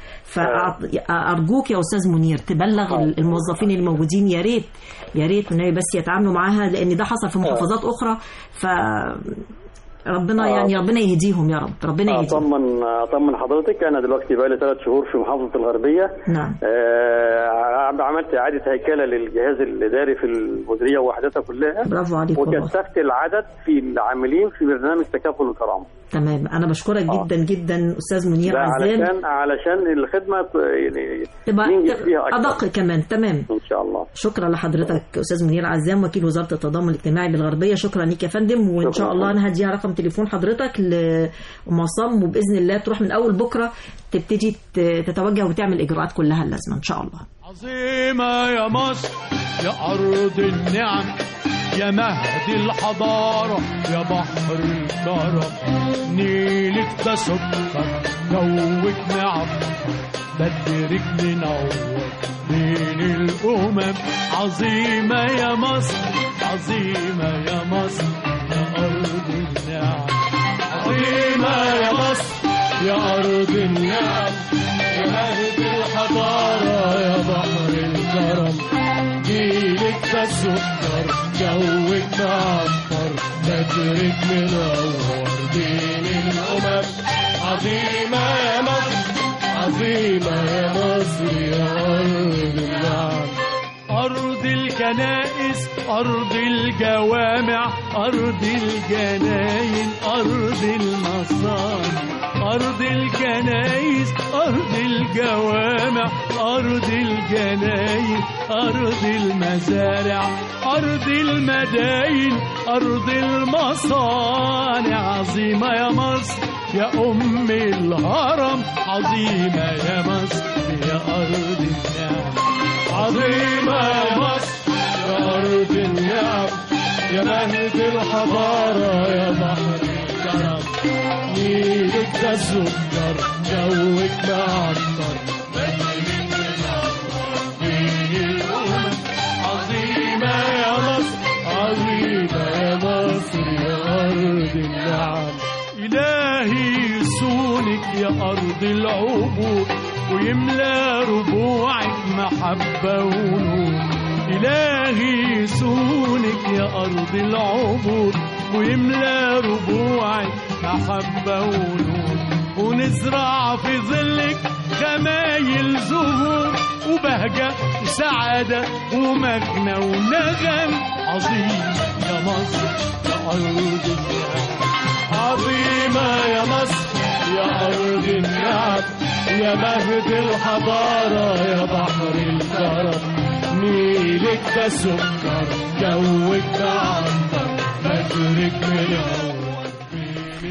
[SPEAKER 1] فارجوك يا استاذ منير تبلغ الموظفين اللي موجودين يا ريت يا ريت والنبي بس يتعاملوا معاها لان ده حصل في محافظات اخرى ف ربنا يعني ربنا يهديهم يا رب ربنا يهديهم
[SPEAKER 6] اطمن اطمن حضرتك انا دلوقتي بقالي ثلاث شهور في محافظه الغربيه
[SPEAKER 1] نعم
[SPEAKER 6] آه عملت اعاده هيكله للجهاز الاداري في المديريه ووحدتها كلها
[SPEAKER 1] برافو عليك والله
[SPEAKER 6] وكثفت العدد في العاملين في برنامج تكافل الكرامه
[SPEAKER 1] تمام انا بشكرك
[SPEAKER 6] آه.
[SPEAKER 1] جدا جدا استاذ منير
[SPEAKER 6] ده
[SPEAKER 1] عزام
[SPEAKER 6] علشان علشان الخدمه ت- يعني
[SPEAKER 1] تبقى
[SPEAKER 6] ننجز فيها اكثر
[SPEAKER 1] ادق كمان تمام
[SPEAKER 6] ان شاء الله
[SPEAKER 1] شكرا لحضرتك استاذ منير عزام وكيل وزاره التضامن الاجتماعي بالغربيه شكرا ليك يا فندم وان
[SPEAKER 6] شكراً.
[SPEAKER 1] شاء الله انا هديها رقم تليفون حضرتك لام عصام وباذن الله تروح من اول بكره تبتدي ت- تتوجه وتعمل الاجراءات كلها اللازمه ان شاء الله
[SPEAKER 8] عظيمة يا مصر يا أرض النعم يا مهد الحضارة يا بحر الكرم نيلك ده سكر جوك نعم بدرك منور بين الأمم عظيمة يا مصر عظيمة يا مصر يا أرض النعم عظيمة يا مصر يا أرض النعم يا مهد الحضارة يا بحر الكرم جيلك ده سكر جوك معطر بدرك منور بين الأمم عظيمة يا مصر عظيمة يا مصر يا أرض النعم أرض الكنائس أرض الجوامع أرض الجناين أرض المصانع أرض الكنائس أرض الجوامع أرض الجناين أرض المزارع أرض المداين أرض المصانع عظيمة يا مصر يا أم الهرم عظيمة يا مصر يا أرض النعم عظيمة يا مصر يا أرض النعم يا مهد الحضارة يا بحر الكرم نيلك ده سكر جوك معطر بدرك منور بين الأمم عظيمة يا مصر عظيمة يا مصر يا أرض النعم إلهي يسونك يا أرض العبور ويملى ربوعك محبة ونور إلهي يسونك يا أرض العبور ويملى ربوعك محبة ونور ونزرع في ظلك خمايل زهور وبهجة وسعادة ومجنى ونغم عظيم يا مصر يا أرض النعم عظيمة يا مصر يا أرض النعم يا مهد الحضارة يا بحر الكرم نيلك ده سكر جوك ده عنبر بدرك منور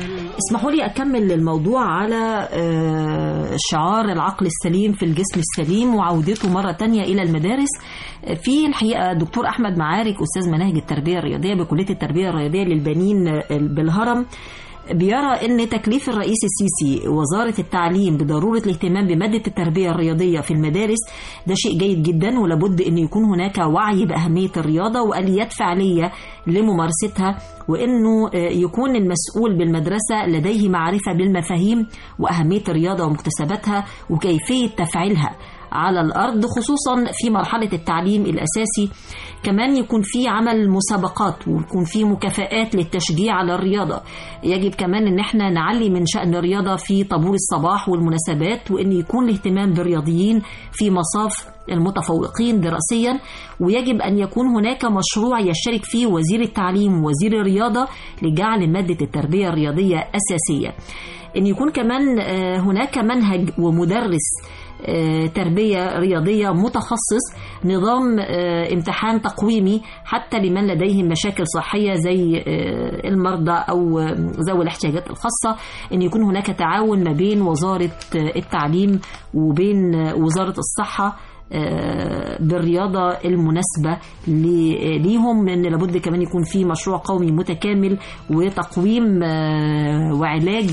[SPEAKER 1] اسمحوا لي أكمل الموضوع على آه، شعار العقل السليم في الجسم السليم وعودته مرة تانية إلى المدارس آه، في الحقيقة دكتور أحمد معارك أستاذ مناهج التربية الرياضية بكلية التربية الرياضية للبنين آه، بالهرم بيرى ان تكليف الرئيس السيسي وزاره التعليم بضروره الاهتمام بماده التربيه الرياضيه في المدارس ده شيء جيد جدا ولابد ان يكون هناك وعي باهميه الرياضه واليات فعليه لممارستها وانه آه، يكون المسؤول بالمدرسه لديه معرفه بالمفاهيم واهميه الرياضه ومكتسباتها وكيفيه تفعيلها على الأرض خصوصا في مرحلة التعليم الأساسي كمان يكون في عمل مسابقات ويكون في مكافآت للتشجيع على الرياضة يجب كمان ان احنا نعلي من شأن الرياضة في طابور الصباح والمناسبات وان يكون الاهتمام بالرياضيين في مصاف المتفوقين دراسيا ويجب ان يكون هناك مشروع يشترك فيه وزير التعليم ووزير الرياضة لجعل مادة التربية الرياضية أساسية ان يكون كمان آه، هناك منهج ومدرس آه، تربية رياضية متخصص نظام آه، امتحان تقويمي حتى لمن لديهم مشاكل صحية زي آه، المرضى أو آه، ذوي الاحتياجات الخاصة أن يكون هناك تعاون ما بين وزارة آه، التعليم وبين آه، وزارة الصحة آه، بالرياضة المناسبة ل- ليهم ان لابد كمان يكون في مشروع قومي متكامل وتقويم آه، وعلاج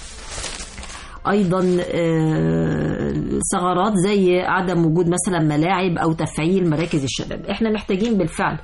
[SPEAKER 1] ايضا آه، ثغرات زي عدم وجود مثلا ملاعب او تفعيل مراكز الشباب احنا محتاجين بالفعل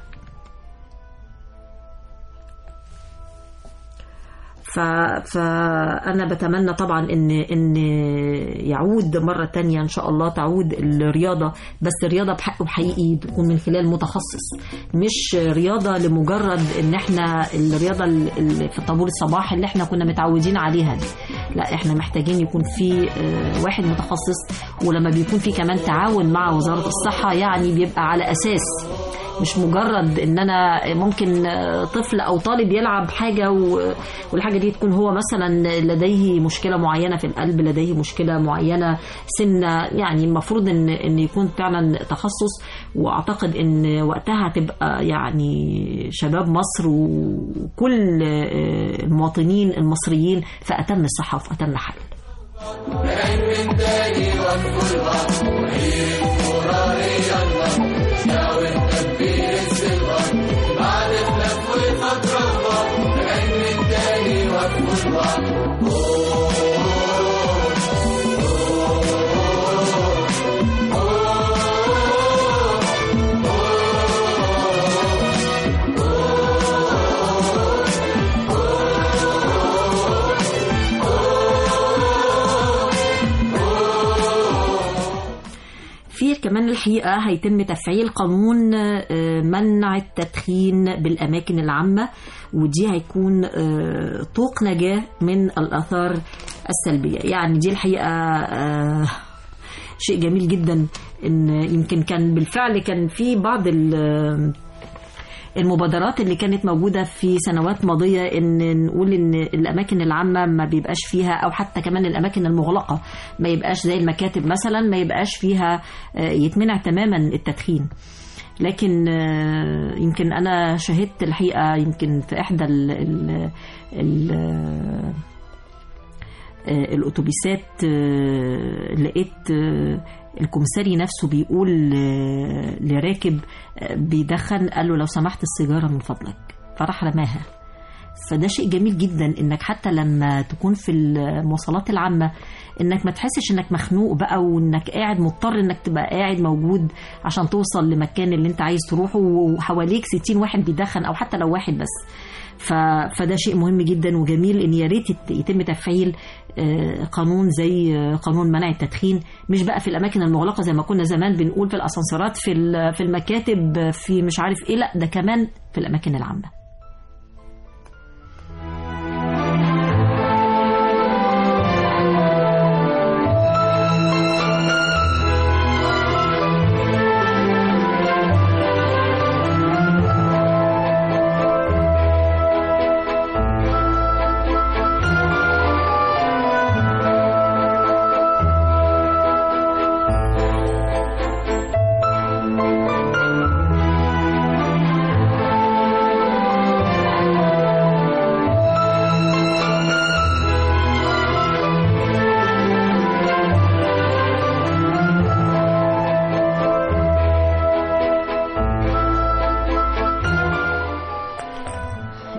[SPEAKER 1] ف... فأنا بتمنى طبعا إن إن يعود مرة تانية إن شاء الله تعود الرياضة بس الرياضة بحق وحقيقي تكون من خلال متخصص مش رياضة لمجرد إن إحنا الرياضة اللي في طابور الصباح اللي إحنا كنا متعودين عليها دي لا إحنا محتاجين يكون في آه، واحد متخصص ولما بيكون في كمان تعاون مع وزارة الصحة يعني بيبقى على أساس مش مجرد ان انا ممكن طفل او طالب يلعب حاجه و- والحاجه دي تكون هو مثلا لديه مشكله معينه في القلب لديه مشكله معينه سنه يعني المفروض ان ان يكون فعلا تخصص واعتقد ان وقتها هتبقى يعني شباب مصر وكل المواطنين المصريين في اتم الصحه وفي اتم حال في كمان الحقيقة هيتم تفعيل قانون آه، منع التدخين بالأماكن العامة ودي هيكون آه، طوق نجاة من الآثار السلبية يعني دي الحقيقة آه، شيء جميل جدا ان يمكن كان بالفعل كان في بعض ال- المبادرات اللي كانت موجودة في سنوات ماضية ان نقول ان الاماكن العامة ما بيبقاش فيها او حتى كمان الاماكن المغلقة ما يبقاش زي المكاتب مثلا ما يبقاش فيها آه، يتمنع تماما التدخين لكن آه، يمكن انا شهدت الحقيقة يمكن في احدى ال ال ال آه، الاتوبيسات آه، لقيت آه، الكمساري نفسه بيقول آه، لراكب آه، بيدخن قال له لو سمحت السيجاره من فضلك فراح رماها فده شيء جميل جدا انك حتى لما تكون في المواصلات العامه انك ما تحسش انك مخنوق بقى وانك قاعد مضطر انك تبقى قاعد موجود عشان توصل لمكان اللي انت عايز تروحه وحواليك 60 واحد بيدخن او حتى لو واحد بس ف... فده شيء مهم جدا وجميل ان يا ريت يت- يتم تفعيل آه، قانون زي آه، قانون منع التدخين مش بقى في الاماكن المغلقه زي ما كنا زمان بنقول في الاسانسيرات في ال- في المكاتب آه، في مش عارف ايه لا ده كمان في الاماكن العامه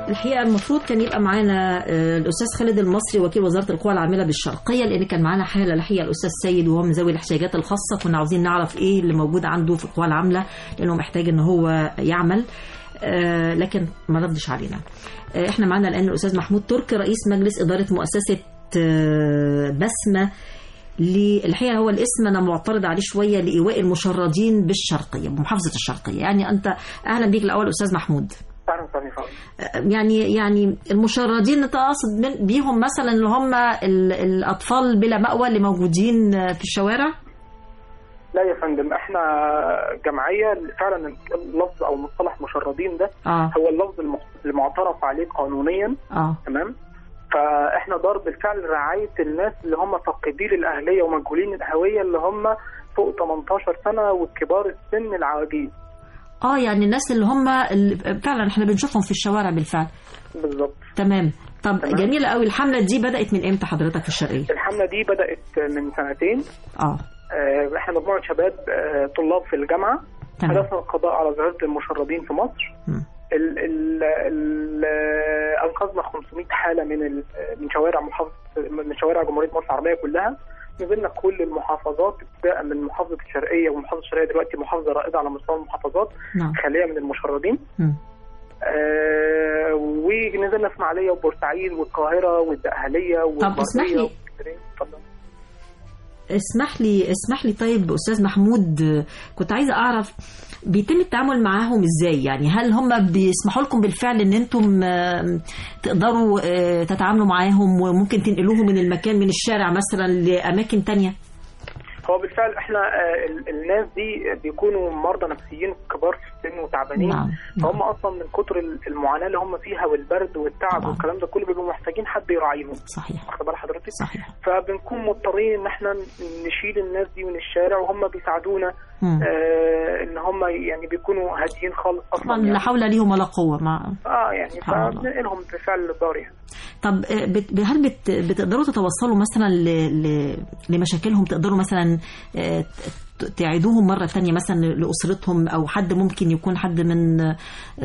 [SPEAKER 1] الحقيقه المفروض كان يبقى معانا آه، الاستاذ خالد المصري وكيل وزاره القوى العامله بالشرقيه لان كان معانا حاله الحقيقه الاستاذ سيد وهو من ذوي الاحتياجات الخاصه كنا عاوزين نعرف ايه اللي موجود عنده في القوى العامله لانه محتاج ان هو يعمل آه، لكن ما ردش علينا آه، احنا معانا الان الاستاذ محمود ترك رئيس مجلس اداره مؤسسه آه، بسمه ل- الحقيقه هو الاسم انا معترض عليه شويه لايواء المشردين بالشرقيه بمحافظه الشرقيه يعني انت اهلا بيك الاول استاذ محمود
[SPEAKER 9] اهلا وسهلا فندم.
[SPEAKER 1] يعني يعني المشردين انت قاصد من بيهم مثلا اللي هم ال- الاطفال بلا مأوى اللي موجودين في الشوارع
[SPEAKER 9] لا يا فندم احنا جمعيه فعلا اللفظ او مصطلح مشردين ده
[SPEAKER 1] اه
[SPEAKER 9] هو اللفظ الم- المعترف عليه قانونيا
[SPEAKER 1] اه
[SPEAKER 9] تمام فاحنا دار بالفعل رعايه الناس اللي هم فاقدي الاهليه ومجهولين الهويه اللي هم فوق 18 سنه وكبار السن العواجيز
[SPEAKER 1] اه يعني الناس اللي هم اللي فعلا احنا بنشوفهم في الشوارع بالفعل
[SPEAKER 9] بالظبط
[SPEAKER 1] تمام طب
[SPEAKER 9] تمام.
[SPEAKER 1] جميله قوي الحمله دي بدات من امتى حضرتك في الشرقيه
[SPEAKER 9] الحمله دي بدات من سنتين
[SPEAKER 1] اه
[SPEAKER 9] آه، احنا مجموعه شباب آه، طلاب في الجامعه
[SPEAKER 1] تمام
[SPEAKER 9] هدفنا القضاء على ظاهره المشردين في مصر
[SPEAKER 1] مم.
[SPEAKER 9] ال ال ال انقذنا 500 حاله من ال من شوارع محافظه من شوارع جمهوريه مصر العربيه كلها نزلنا كل المحافظات ابتداء من محافظه الشرقيه ومحافظه الشرقيه دلوقتي محافظه رائده على مستوى المحافظات
[SPEAKER 1] نعم
[SPEAKER 9] خاليه من المشردين
[SPEAKER 1] مم.
[SPEAKER 9] آه ونزلنا اسماعيليه وبورسعيد والقاهره والدقهليه والبريه
[SPEAKER 1] اسمح لي.
[SPEAKER 9] والاسكندرية. اتفضل.
[SPEAKER 1] اسمح لي اسمح لي طيب استاذ محمود آه، كنت عايزه اعرف بيتم التعامل معاهم ازاي يعني هل هم بيسمحوا لكم بالفعل ان انتم آه، تقدروا آه، تتعاملوا معاهم وممكن تنقلوهم من المكان من الشارع مثلا لاماكن تانية
[SPEAKER 9] هو بالفعل احنا آه ال- الناس دي بيكونوا مرضى نفسيين كبار في السن وتعبانين
[SPEAKER 1] نعم
[SPEAKER 9] فهم اصلا من كتر ال- المعاناه اللي هم فيها والبرد والتعب
[SPEAKER 1] طبعا.
[SPEAKER 9] والكلام ده كله بيبقوا محتاجين حد يراعيهم
[SPEAKER 1] صحيح
[SPEAKER 9] واخد بال حضرتك
[SPEAKER 1] صحيح
[SPEAKER 9] فبنكون مضطرين ان احنا نشيل الناس دي من الشارع وهم بيساعدونا
[SPEAKER 1] مم.
[SPEAKER 9] آه ان هم يعني بيكونوا هاديين خالص اصلا
[SPEAKER 1] طبعا لا
[SPEAKER 9] يعني.
[SPEAKER 1] حول ليهم ولا قوه مع
[SPEAKER 9] اه يعني
[SPEAKER 1] سبحان الله.
[SPEAKER 9] فبننقلهم بالفعل للدار يعني
[SPEAKER 1] طب آه، بت- هل بت- بتقدروا تتوصلوا مثلا ل- ل- لمشاكلهم تقدروا مثلا آه، ت- تعيدوهم مرة تانية مثلا لأسرتهم أو حد ممكن يكون حد من آه،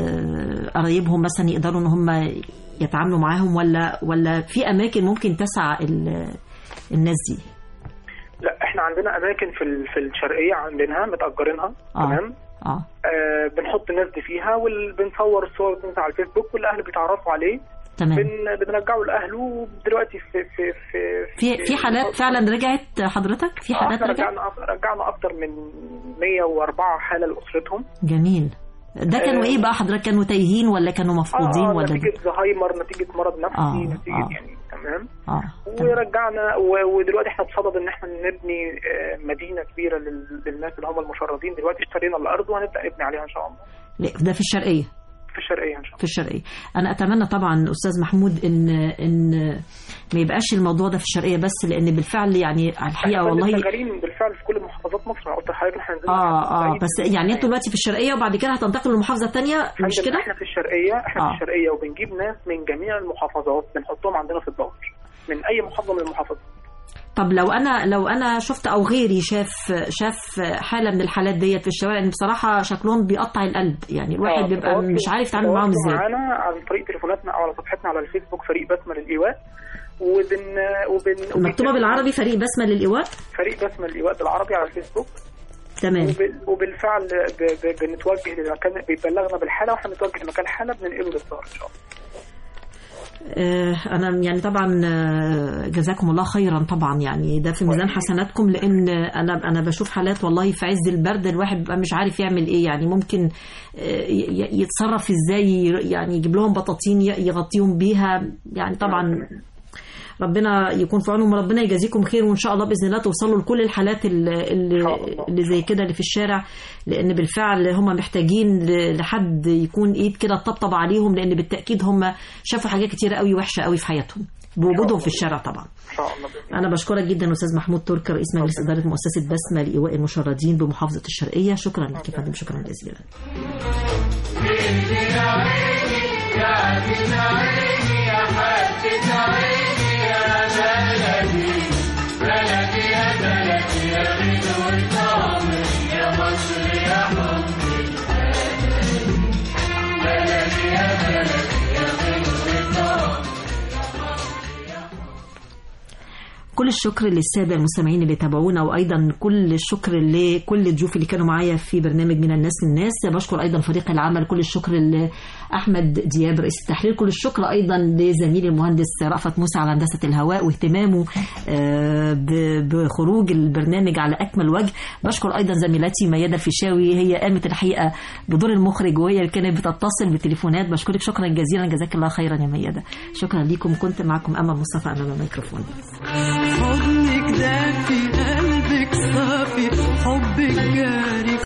[SPEAKER 1] قرايبهم مثلا يقدروا إن هم يتعاملوا معاهم ولا ولا في أماكن ممكن تسع ال- الناس دي
[SPEAKER 9] لا احنا عندنا اماكن في ال- في الشرقيه عندنا متاجرينها
[SPEAKER 1] آه.
[SPEAKER 9] تمام
[SPEAKER 1] اه
[SPEAKER 9] آه بنحط الناس دي فيها وبنصور الصور بتنزل على الفيسبوك والاهل بيتعرفوا عليه
[SPEAKER 1] تمام
[SPEAKER 9] بن بنرجعه لاهله ودلوقتي في في في
[SPEAKER 1] في في حالات فعلا رجعت حضرتك في
[SPEAKER 9] آه،
[SPEAKER 1] حالات
[SPEAKER 9] احنا
[SPEAKER 1] رجعت
[SPEAKER 9] رجعنا رجعنا اكتر من 104 حاله لاسرتهم
[SPEAKER 1] جميل ده كانوا
[SPEAKER 9] آه.
[SPEAKER 1] ايه بقى حضرتك كانوا تايهين ولا كانوا مفقودين
[SPEAKER 9] اه
[SPEAKER 1] ولا
[SPEAKER 9] نتيجه زهايمر نتيجه مرض نفسي
[SPEAKER 1] آه،
[SPEAKER 9] نتيجه
[SPEAKER 1] آه.
[SPEAKER 9] يعني تمام
[SPEAKER 1] اه تمام.
[SPEAKER 9] ورجعنا و- ودلوقتي احنا بصدد ان احنا نبني آه، مدينه كبيره لل- للناس اللي هم المشردين دلوقتي اشترينا الارض وهنبدا نبني عليها ان شاء الله
[SPEAKER 1] لا، ده في الشرقية
[SPEAKER 9] في الشرقيه ان شاء الله
[SPEAKER 1] في الشرقية أنا أتمنى طبعا أستاذ محمود إن إن ما يبقاش الموضوع ده في الشرقية بس لأن بالفعل يعني الحقيقة
[SPEAKER 9] احنا
[SPEAKER 1] والله
[SPEAKER 9] شغالين بالفعل في كل محافظات مصر انا قلت لحضرتك احنا نزلنا
[SPEAKER 1] اه
[SPEAKER 9] في
[SPEAKER 1] اه
[SPEAKER 9] الصعيد.
[SPEAKER 1] بس يعني انتوا دلوقتي في الشرقية وبعد كده هتنتقلوا للمحافظة التانية مش
[SPEAKER 9] الحمد لله
[SPEAKER 1] كده؟
[SPEAKER 9] احنا في الشرقيه احنا
[SPEAKER 1] آه.
[SPEAKER 9] في الشرقيه وبنجيب ناس من جميع المحافظات بنحطهم عندنا في الدار من اي محافظه من المحافظات
[SPEAKER 1] طب لو انا لو انا شفت او غيري شاف شاف حالة من الحالات ديت في الشوارع لان بصراحة شكلهم بيقطع القلب يعني الواحد
[SPEAKER 9] آه،
[SPEAKER 1] بيبقى
[SPEAKER 9] تواصلوا-
[SPEAKER 1] مش عارف يتعامل معاهم
[SPEAKER 9] تواصلوا
[SPEAKER 1] ازاي
[SPEAKER 9] معانا عن طريق تليفوناتنا او على صفحتنا على الفيسبوك فريق بسمه للايواء وبن وبن
[SPEAKER 1] مكتوبة بالعربي فريق بسمة للإيواء
[SPEAKER 9] فريق بسمه للايواء بالعربي على الفيسبوك
[SPEAKER 1] تمام
[SPEAKER 9] وبال- وبالفعل ب- ب- بنتوجه لمكان بيبلغنا بالحاله واحنا بنتوجه لمكان الحاله بننقله للدار ان شاء الله
[SPEAKER 1] آه، انا يعني طبعا آه، جزاكم الله خيرا طبعا يعني ده في ميزان حسناتكم لان انا انا بشوف حالات والله في عز البرد الواحد بيبقى مش عارف يعمل ايه يعني ممكن آه، ي- ي- يتصرف ازاي يعني يجيب لهم بطاطين ي- يغطيهم بيها يعني طبعا ربنا يكون في عونهم وربنا يجازيكم خير وان شاء الله باذن الله توصلوا لكل الحالات اللي, اللي, اللي زي كده اللي في الشارع لان بالفعل هم محتاجين ل- لحد يكون ايد كده تطبطب عليهم لان بالتاكيد هم شافوا حاجات كتيره قوي وحشه قوي في حياتهم بوجودهم في الشارع طبعا
[SPEAKER 9] ان شاء الله بإذن الله.
[SPEAKER 1] انا بشكرك جدا استاذ محمود ترك رئيس مجلس اداره مؤسسه بسمه لايواء المشردين بمحافظه الشرقيه شكرا لك يا فندم شكرا جزيلا
[SPEAKER 4] يا
[SPEAKER 1] كل الشكر للساده المستمعين اللي تابعونا وايضا كل الشكر لكل الضيوف اللي كانوا معايا في برنامج من الناس للناس بشكر ايضا فريق العمل كل الشكر لاحمد دياب رئيس التحرير كل الشكر ايضا لزميلي المهندس رأفت موسى على هندسه الهواء واهتمامه آه، ب- بخروج البرنامج على اكمل وجه بشكر ايضا زميلتي ميادة الفيشاوي هي قامت الحقيقه بدور المخرج وهي اللي كانت بتتصل بالتليفونات بشكرك شكرا جزيلا جزاك الله خيرا يا ميادة شكرا لكم كنت معكم امل مصطفى امام الميكروفون
[SPEAKER 3] حضنك دافي قلبك صافي حبك جافي